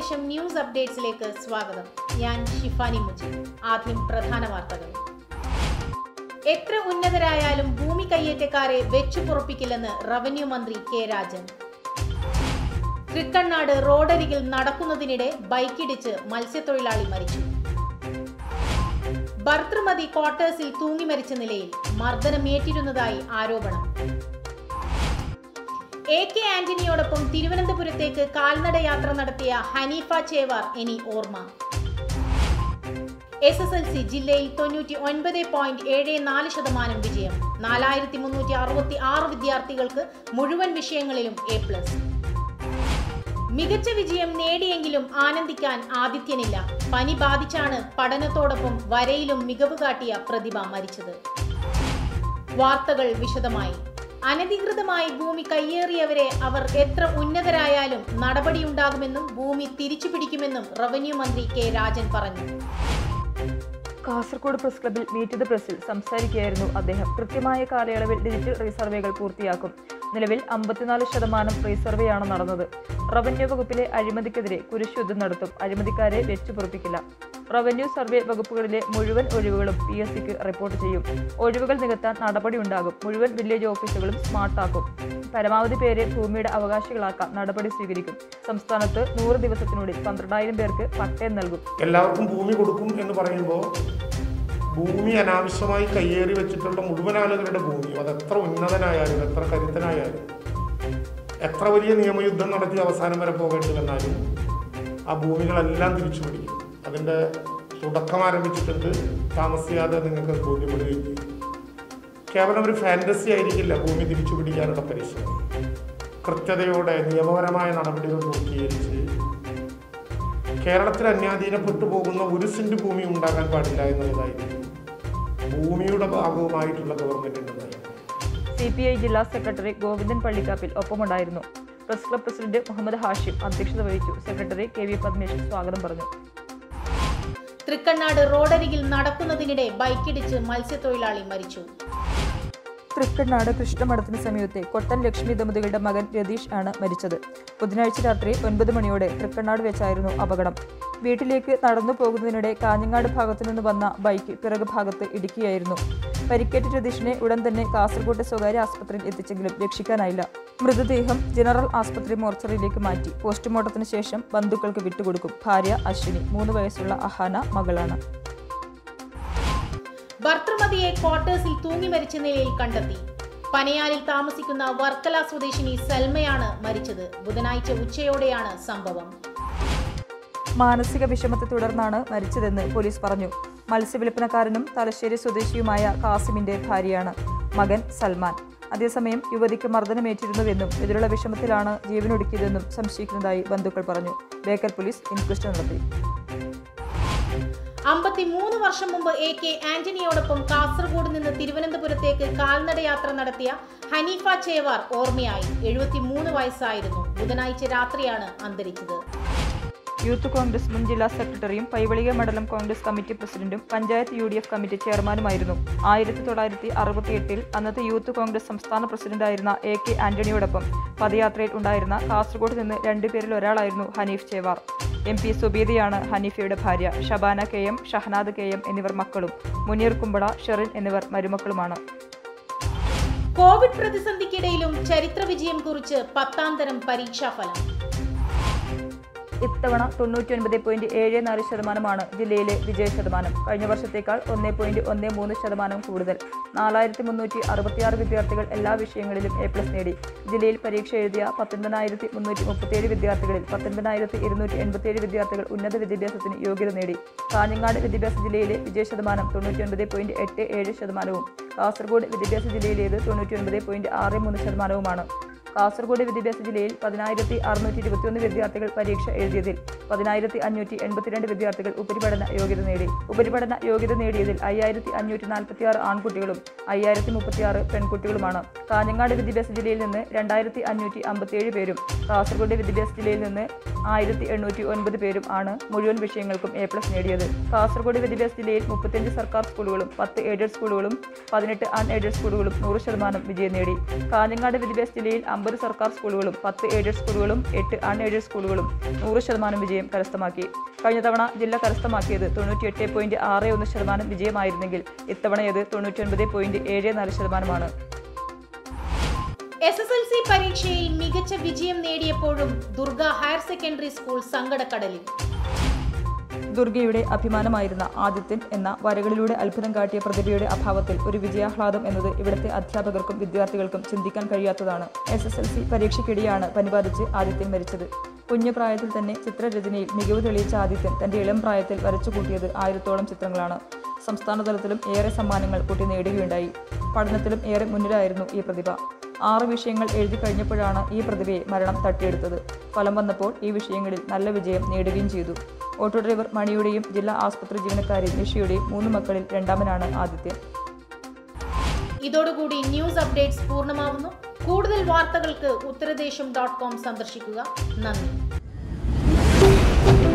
ശേഷം ന്യൂസ് അപ്ഡേറ്റ്സിലേക്ക് സ്വാഗതം ഞാൻ ഷിഫാനി മുജീബ് ആദ്യം പ്രധാന വാർത്തകൾ എത്ര ഉന്നതരായാലും ഭൂമി കയ്യേറ്റക്കാരെ വെച്ചുപുറപ്പിക്കില്ലെന്ന് റവന്യൂ മന്ത്രി കെ രാജൻ തൃക്കണ്ണാട് റോഡരികിൽ നടക്കുന്നതിനിടെ ബൈക്കിടിച്ച് മത്സ്യത്തൊഴിലാളി മരിച്ചു ഭർത്തൃമതി ക്വാർട്ടേഴ്സിൽ തൂങ്ങി മരിച്ച നിലയിൽ മർദ്ദനമേറ്റിരുന്നതായി ആരോപണം എ കെ ആന്റണിയോടൊപ്പം തിരുവനന്തപുരത്തേക്ക് കാൽനട യാത്ര നടത്തിയ ഹനീഫ ചേവാർ ഇനി ഓർമ്മ എസ് എസ് എൽ സി ജില്ലയിൽ തൊണ്ണൂറ്റി ഒൻപത് പോയിന്റ് ഏഴ് നാല് ശതമാനം വിജയം നാലായിരത്തി മുന്നൂറ്റി അറുപത്തി ആറ് വിദ്യാർത്ഥികൾക്ക് മുഴുവൻ വിഷയങ്ങളിലും എ പ്ലസ് മികച്ച വിജയം നേടിയെങ്കിലും ആനന്ദിക്കാൻ ആദിത്യനില്ല പനി ബാധിച്ചാണ് പഠനത്തോടൊപ്പം വരയിലും മികവ് കാട്ടിയ പ്രതിഭ മരിച്ചത് വാർത്തകൾ വിശദമായി അനധികൃതമായി ഭൂമി കയ്യേറിയവരെ അവർ എത്ര ഉന്നതരായാലും നടപടിയുണ്ടാകുമെന്നും ഭൂമി തിരിച്ചു പിടിക്കുമെന്നും റവന്യൂ മന്ത്രി കെ രാജൻ പറഞ്ഞു കാസർഗോഡ് പ്രസ് ക്ലബിൽ മീറ്റ് ദ പ്രസിൽ സംസാരിക്കുകയായിരുന്നു അദ്ദേഹം കൃത്യമായ കാലയളവിൽ ഡിജിറ്റൽ റീസർവേകൾ പൂർത്തിയാക്കും നിലവിൽ അമ്പത്തിനാല് ശതമാനം റീസർവേയാണ് നടന്നത് റവന്യൂ വകുപ്പിലെ അഴിമതിക്കെതിരെ കുരിശുദ്ധം നടത്തും അഴിമതിക്കാരെ വെച്ചുപൊറുപ്പിക്കില്ല റവന്യൂ സർവേ വകുപ്പുകളിലെ മുഴുവൻ ഒഴിവുകളും പി എസ് സിക്ക് റിപ്പോർട്ട് ചെയ്യും ഒഴിവുകൾ നികത്താൻ നടപടിയുണ്ടാകും മുഴുവൻ വില്ലേജ് ഓഫീസുകളും സ്മാർട്ടാക്കും പരമാവധി പേരെ ഭൂമിയുടെ അവകാശികളാക്കാൻ നടപടി സ്വീകരിക്കും സംസ്ഥാനത്ത് നൂറ് ദിവസത്തിനുള്ളിൽ പന്ത്രണ്ടായിരം പേർക്ക് പട്ടയം നൽകും എല്ലാവർക്കും ഭൂമി കൊടുക്കും എന്ന് പറയുമ്പോൾ ഭൂമി അനാവശ്യമായി കയ്യേറി വെച്ചിട്ടുള്ള മുഴുവൻ ആളുകളുടെ ഭൂമി അത് എത്ര ഉന്നതനായാലും എത്ര കരുത്തനായാലും എത്ര വലിയ നിയമയുദ്ധം നടത്തി അവസാനം വരെ പോകേണ്ടി വന്നാലും ആ ഭൂമികളെല്ലാം തിരിച്ചു പിടിക്കും അതിൻ്റെ തുടക്കം ആരംഭിച്ചിട്ടുണ്ട് താമസിയാതെ നിങ്ങൾക്ക് ബോധ്യപ്പെടുകയും ചെയ്യും കേവലം ഒരു ഫാൻറ്റസി ആയിരിക്കില്ല ഭൂമി തിരിച്ചു പിടിക്കാനുള്ള പരിശ്രമം കൃത്യതയോടെ നിയമപരമായ നടപടികൾ പൂർത്തീകരിച്ച് കേരളത്തിൽ അന്യാധീനപ്പെട്ടു പോകുന്ന ഒരു സെന്റ് ഭൂമി ഉണ്ടാകാൻ പാടില്ല എന്നുള്ളതായിരിക്കും ഭൂമിയുടെ ഭാഗവുമായിട്ടുള്ള ഗവൺമെന്റിന്റെ നയം സി പി ഐ ജില്ലാ സെക്രട്ടറി ഗോവിന്ദൻ പള്ളിക്കാപ്പിൽ ഒപ്പമുണ്ടായിരുന്നു press club president Muhammad Hashim അധ്യക്ഷത വഹിച്ചു സെക്രട്ടറി കെ വി പദ്മേഷ് സ്വാഗതം പറഞ്ഞു തൃക്കണ്ണാട് റോഡരികിൽ നടക്കുന്നതിനിടെ ബൈക്കിടിച്ച് മത്സ്യത്തൊഴിലാളി മരിച്ചു തൃക്കണ്ണാട് കൃഷ്ണമഠത്തിന് സമീപത്തെ കൊട്ടൻ ലക്ഷ്മി ദമ്പതികളുടെ മകൻ രതീഷ് ആണ് മരിച്ചത് ബുധനാഴ്ച രാത്രി ഒൻപത് മണിയോടെ തൃക്കണ്ണാട് വെച്ചായിരുന്നു അപകടം വീട്ടിലേക്ക് നടന്നു പോകുന്നതിനിടെ കാഞ്ഞങ്ങാട് ഭാഗത്തു നിന്ന് വന്ന ബൈക്ക് പിറകു ഭാഗത്ത് ഇടിക്കുകയായിരുന്നു പരിക്കേറ്റ രതീഷിനെ ഉടൻ തന്നെ കാസർകോട്ടെ സ്വകാര്യ ആസ്പത്രിയിൽ എത്തിച്ചെങ്കിലും രക്ഷിക്കാനായില്ല മൃതദേഹം ജനറൽ ആസ്പത്രി മോർച്ചറിയിലേക്ക് മാറ്റി പോസ്റ്റ്മോർട്ടത്തിന് ശേഷം ബന്ധുക്കൾക്ക് വിട്ടുകൊടുക്കും ഭാര്യ അശ്വിനി മൂന്ന് വയസ്സുള്ള അഹാന മകളാണ് ഭർത്തൃമതിയെ ക്വാർട്ടേഴ്സിൽ തൂങ്ങി മരിച്ച നിലയിൽ കണ്ടെത്തി പനയാലിൽ താമസിക്കുന്ന വർക്കല സ്വദേശിനി സൽമയാണ് മരിച്ചത് ബുധനാഴ്ച ഉച്ചയോടെയാണ് സംഭവം മാനസിക വിഷമത്തെ തുടർന്നാണ് മരിച്ചതെന്ന് പോലീസ് പറഞ്ഞു മത്സ്യവില്പനക്കാരനും തലശ്ശേരി സ്വദേശിയുമായ കാസിമിന്റെ ഭാര്യയാണ് മകൻ സൽമാൻ അതേസമയം യുവതിക്ക് മർദ്ദനമേറ്റിരുന്നുവെന്നും ഇതിലുള്ള വിഷമത്തിലാണ് ജീവനൊടുക്കിയതെന്നും സംശയിക്കുന്നതായി ബന്ധുക്കൾ പറഞ്ഞു ബേക്കൽ പോലീസ് ഇൻക്വസ്റ്റ് നടത്തി അമ്പത്തിമൂന്ന് വർഷം മുമ്പ് എ കെ ആന്റണിയോടൊപ്പം കാസർഗോഡ് നിന്ന് തിരുവനന്തപുരത്തേക്ക് കാൽനട യാത്ര നടത്തിയ ഹനീഫ ചേവാർ ഓർമ്മയായി എഴുപത്തിമൂന്ന് വയസ്സായിരുന്നു ബുധനാഴ്ച രാത്രിയാണ് അന്തരിച്ചത് യൂത്ത് കോൺഗ്രസ് മുൻ ജില്ലാ സെക്രട്ടറിയും പൈവളിക മണ്ഡലം കോൺഗ്രസ് കമ്മിറ്റി പ്രസിഡന്റും panchayat U D F committee ചെയർമാനുമായിരുന്നു ആയിരത്തി തൊള്ളായിരത്തി അറുപത്തിയെട്ടിൽ അന്നത്തെ യൂത്ത് കോൺഗ്രസ് സംസ്ഥാന പ്രസിഡന്റായിരുന്ന എ കെ ആന്റണിയോടൊപ്പം പദയാത്രയിൽ ഉണ്ടായിരുന്ന കാസർഗോഡ് നിന്ന് രണ്ടുപേരിൽ ഒരാളായിരുന്നു ഹനീഫ് ചേവാർ എം പി സുബീദയാണ് ഹനീഫയുടെ ഭാര്യ Shabana K M Shahanad K M എന്നിവർ മക്കളും മുനീർ കുമ്പള ഷെറിൻ എന്നിവർ മരുമക്കളുമാണ് കോവിഡ് പ്രതിസന്ധിക്കിടയിലും ചരിത്ര വിജയം കുറിച്ച് പത്താം തരം പരീക്ഷാഫലം ഇത്തവണ തൊണ്ണൂറ്റി ഒൻപത് പോയിന്റ് ഏഴ് നാല് ശതമാനമാണ് ജില്ലയിലെ വിജയ ശതമാനം കഴിഞ്ഞ വർഷത്തേക്കാൾ ഒന്ന് പോയിന്റ് ഒന്ന് മൂന്ന് ശതമാനം കൂടുതൽ നാലായിരത്തി മുന്നൂറ്റി അറുപത്തിയാറ് വിദ്യാർത്ഥികൾ എല്ലാ വിഷയങ്ങളിലും എ പ്ലസ് നേടി ജില്ലയിൽ പരീക്ഷ എഴുതിയ പത്തൊൻപതിനായിരത്തി മുന്നൂറ്റി മുപ്പത്തിയേഴ് വിദ്യാർത്ഥികളിൽ പത്തൊൻപതിനായിരത്തി ഇരുന്നൂറ്റി എൺപത്തിയേഴ് വിദ്യാർത്ഥികൾ ഉന്നത വിദ്യാഭ്യാസത്തിന് യോഗ്യത നേടി കാഞ്ഞങ്ങാട് വിദ്യാഭ്യാസ ജില്ലയിലെ വിജയ ശതമാനം തൊണ്ണൂറ്റി ഒൻപത് പോയിന്റ് എട്ട് ഏഴ് ശതമാനവും കാസർഗോഡ് വിദ്യാഭ്യാസ ജില്ലയിലേത് തൊണ്ണൂറ്റി ഒൻപത് പോയിന്റ് ആറ് മൂന്ന് ശതമാനവുമാണ് കാസർഗോഡ് വിദ്യാഭ്യാസ ജില്ലയിൽ പതിനായിരത്തി അറുന്നൂറ്റി ഇരുപത്തിയൊന്ന് വിദ്യാർത്ഥികൾ പരീക്ഷ എഴുതിയതിൽ പതിനായിരത്തി അഞ്ഞൂറ്റി എൺപത്തിരണ്ട് വിദ്യാർത്ഥികൾ ഉപരിപഠന യോഗ്യത നേടി ഉപരിപഠന യോഗ്യത നേടിയതിൽ അയ്യായിരത്തി അഞ്ഞൂറ്റി നാൽപ്പത്തി ആറ് ആൺകുട്ടികളും അയ്യായിരത്തി മുപ്പത്തിയാറ് പെൺകുട്ടികളുമാണ് കാഞ്ഞങ്ങാട് വിദ്യാഭ്യാസ ജില്ലയിൽ നിന്ന് രണ്ടായിരത്തി അഞ്ഞൂറ്റി അമ്പത്തിയേഴ് പേരും കാസർഗോഡ് വിദ്യാഭ്യാസ ജില്ലയിൽ നിന്ന് ആയിരത്തി എണ്ണൂറ്റി ഒൻപത് പേരും ആണ് മുഴുവൻ വിഷയങ്ങൾക്കും എ പ്ലസ് നേടിയത് കാസർഗോഡ് വിദ്യാഭ്യാസ ജില്ലയിൽ മുപ്പത്തിയഞ്ച് സർക്കാർ സ്കൂളുകളും പത്ത് എയ്ഡഡ് സ്കൂളുകളും പതിനെട്ട് അൺ എയ്ഡഡ് സ്കൂളുകളും നൂറ് ശതമാനം വിജയം നേടി കാഞ്ഞങ്ങാട് വിദ്യാഭ്യാസ ജില്ലയിൽ അമ്പത് സർക്കാർ സ്കൂളുകളും പത്ത് എയ്ഡഡ് സ്കൂളുകളും എട്ട് അൺ എയ്ഡഡ് സ്കൂളുകളും നൂറ് ശതമാനം വിജയം കരസ്ഥമാക്കി കഴിഞ്ഞ തവണ ജില്ല കരസ്ഥമാക്കിയത് തൊണ്ണൂറ്റിയെട്ട് പോയിന്റ് ആറ് ഒന്ന് ശതമാനം വിജയമായിരുന്നെങ്കിൽ ഇത്തവണയത് തൊണ്ണൂറ്റൊൻപത് പോയിന്റ് ഏഴ് നാല് ശതമാനമാണ് എസ് എസ് എൽ സി പരീക്ഷയിൽ മികച്ച വിജയം നേടിയപ്പോഴും ദുർഗ ഹയർ സെക്കൻഡറി സ്കൂൾ സങ്കടക്കടലിൽ ദുർഗയുടെ അഭിമാനമായിരുന്ന ആദിത്യൻ എന്ന വരകളിലൂടെ അത്ഭുതം കാട്ടിയ പ്രതിഭയുടെ അഭാവത്തിൽ ഒരു വിജയാഹ്ലാദം എന്നത് ഇവിടുത്തെ അധ്യാപകർക്കും വിദ്യാർത്ഥികൾക്കും ചിന്തിക്കാൻ കഴിയാത്തതാണ് എസ് എസ് എൽ സി പരീക്ഷയ്ക്കിടെയാണ് പനി ബാധിച്ച് ആദിത്യൻ മരിച്ചത് കുഞ്ഞു പ്രായത്തിൽ തന്നെ ചിത്രരചനയിൽ മികവ് തെളിയിച്ച ആദിത്യൻ തന്റെ ഇളം പ്രായത്തിൽ വരച്ചു കൂട്ടിയത് ആയിരത്തോളം ചിത്രങ്ങളാണ് സംസ്ഥാന തലത്തിലും ഏറെ സമ്മാനങ്ങൾ കുട്ടി നേടുകയുണ്ടായി പഠനത്തിലും ഏറെ മുന്നിലായിരുന്നു ഈ പ്രതിഭ ആറ് വിഷയങ്ങൾ എഴുതി കഴിഞ്ഞപ്പോഴാണ് ഈ പ്രതിഭയെ മരണം തട്ടിയെടുത്തത് ഫലം വന്നപ്പോൾ ഈ വിഷയങ്ങളിൽ നല്ല വിജയം നേടുകയും ചെയ്തു ഓട്ടോ ഡ്രൈവർ മണിയുടെയും ജില്ലാ ആസ്പത്രി ജീവനക്കാരി നിഷയുടെയും മൂന്ന് മക്കളിൽ രണ്ടാമനാണ് ആദിത്യൻ ഇതോടുകൂടി ന്യൂസ് അപ്ഡേറ്റ്സ് പൂർണ്ണമാവുന്നു കൂടുതൽ വാർത്തകൾക്ക് ഉത്തരദേശം ഡോട്ട് കോം സന്ദർശിക്കുക നന്ദി